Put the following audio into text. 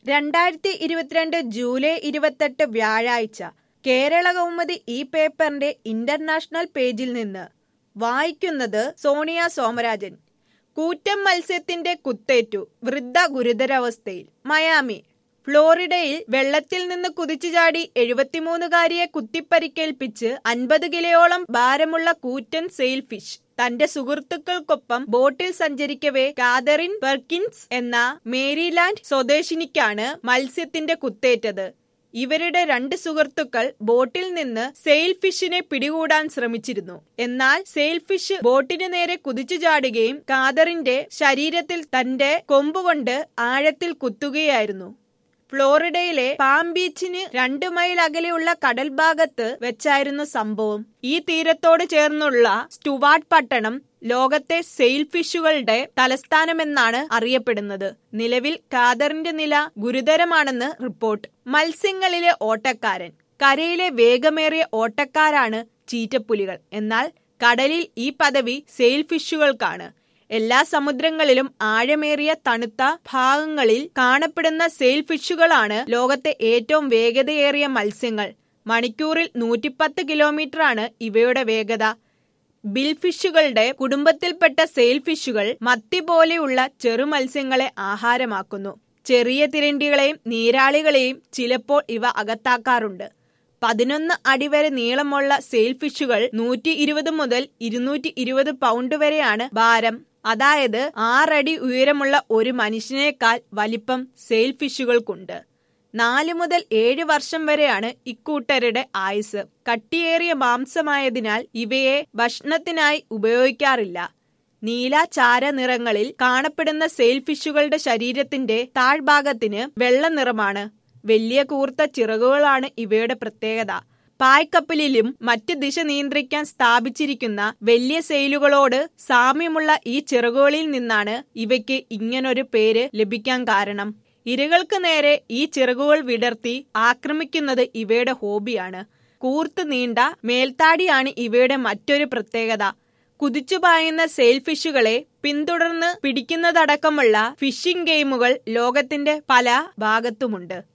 രണ്ടായിരത്തി ഇരുപത്തിരണ്ട് ജൂലൈ ഇരുപത്തെട്ട് വ്യാഴാഴ്ച കേരള കൗമുദി ഈ പേപ്പറിന്റെ ഇന്റർനാഷണൽ പേജിൽ നിന്ന് വായിക്കുന്നത് സോണിയ സോമരാജൻ കൂറ്റൻ മത്സ്യത്തിന്റെ കുത്തേറ്റു വൃദ്ധ ഗുരുതരാവസ്ഥയിൽ മയാമി ഫ്ലോറിഡയിൽ വെള്ളത്തിൽ നിന്ന് കുതിച്ചു ചാടി എഴുപത്തിമൂന്നുകാരിയെ കുത്തിപ്പരിക്കേൽപ്പിച്ച് അൻപത് കിലോയോളം ഭാരമുള്ള കൂറ്റൻ സെയിൽ ഫിഷ് തന്റെ സുഹൃത്തുക്കൾക്കൊപ്പം ബോട്ടിൽ സഞ്ചരിക്കവേ കാതറിൻ പെർക്കിൻസ് എന്ന മേരിലാൻഡ് സ്വദേശിനിക്കാണ് മത്സ്യത്തിന്റെ കുത്തേറ്റത് ഇവരുടെ രണ്ട് സുഹൃത്തുക്കൾ ബോട്ടിൽ നിന്ന് സെയിൽ ഫിഷിനെ പിടികൂടാൻ ശ്രമിച്ചിരുന്നു എന്നാൽ സെയിൽ ഫിഷ് ബോട്ടിന് നേരെ കുതിച്ചു ചാടുകയും കാതറിന്റെ ശരീരത്തിൽ തന്റെ കൊമ്പുകൊണ്ട് ആഴത്തിൽ കുത്തുകയായിരുന്നു ഫ്ലോറിഡയിലെ പാം ബീച്ചിന് രണ്ടു മൈൽ അകലെയുള്ള കടൽ ഭാഗത്ത് വെച്ചായിരുന്നു സംഭവം ഈ തീരത്തോട് ചേർന്നുള്ള സ്റ്റുവാർട്ട് പട്ടണം ലോകത്തെ സെയിൽ ഫിഷുകളുടെ തലസ്ഥാനമെന്നാണ് അറിയപ്പെടുന്നത് നിലവിൽ കാദറിന്റെ നില ഗുരുതരമാണെന്ന് റിപ്പോർട്ട് മത്സ്യങ്ങളിലെ ഓട്ടക്കാരൻ കരയിലെ വേഗമേറിയ ഓട്ടക്കാരാണ് ചീറ്റപ്പുലികൾ എന്നാൽ കടലിൽ ഈ പദവി സെയിൽ ഫിഷുകൾക്കാണ് എല്ലാ സമുദ്രങ്ങളിലും ആഴമേറിയ തണുത്ത ഭാഗങ്ങളിൽ കാണപ്പെടുന്ന സെയിൽ ഫിഷുകളാണ് ലോകത്തെ ഏറ്റവും വേഗതയേറിയ മത്സ്യങ്ങൾ മണിക്കൂറിൽ നൂറ്റിപ്പത്ത് കിലോമീറ്ററാണ് ഇവയുടെ വേഗത ബിൽഫിഷുകളുടെ കുടുംബത്തിൽപ്പെട്ട സെയിൽ ഫിഷുകൾ മത്തി പോലെയുള്ള ചെറു മത്സ്യങ്ങളെ ആഹാരമാക്കുന്നു ചെറിയ തിരണ്ടികളെയും നീരാളികളെയും ചിലപ്പോൾ ഇവ അകത്താക്കാറുണ്ട് പതിനൊന്ന് അടി വരെ നീളമുള്ള സെയിൽ ഫിഷുകൾ നൂറ്റി ഇരുപത് മുതൽ ഇരുന്നൂറ്റി ഇരുപത് പൗണ്ട് വരെയാണ് ഭാരം അതായത് ആറടി ഉയരമുള്ള ഒരു മനുഷ്യനേക്കാൾ വലിപ്പം സെയിൽ ഫിഷുകൾക്കുണ്ട് നാല് മുതൽ ഏഴ് വർഷം വരെയാണ് ഇക്കൂട്ടരുടെ ആയുസ് കട്ടിയേറിയ മാംസമായതിനാൽ ഇവയെ ഭക്ഷണത്തിനായി ഉപയോഗിക്കാറില്ല നീല ചാര നിറങ്ങളിൽ കാണപ്പെടുന്ന സെയിൽ ഫിഷുകളുടെ ശരീരത്തിന്റെ താഴ്ഭാഗത്തിന് വെള്ള നിറമാണ് വലിയ കൂർത്ത ചിറകുകളാണ് ഇവയുടെ പ്രത്യേകത പായ്ക്കപ്പലിലും മറ്റ് ദിശ നിയന്ത്രിക്കാൻ സ്ഥാപിച്ചിരിക്കുന്ന വലിയ സെയിലുകളോട് സാമ്യമുള്ള ഈ ചിറകുകളിൽ നിന്നാണ് ഇവയ്ക്ക് ഇങ്ങനൊരു പേര് ലഭിക്കാൻ കാരണം ഇരകൾക്ക് നേരെ ഈ ചിറകുകൾ വിടർത്തി ആക്രമിക്കുന്നത് ഇവയുടെ ഹോബിയാണ് കൂർത്ത് നീണ്ട മേൽത്താടിയാണ് ഇവയുടെ മറ്റൊരു പ്രത്യേകത കുതിച്ചു പായുന്ന സെയിൽ ഫിഷുകളെ പിന്തുടർന്ന് പിടിക്കുന്നതടക്കമുള്ള ഫിഷിംഗ് ഗെയിമുകൾ ലോകത്തിന്റെ പല ഭാഗത്തുമുണ്ട്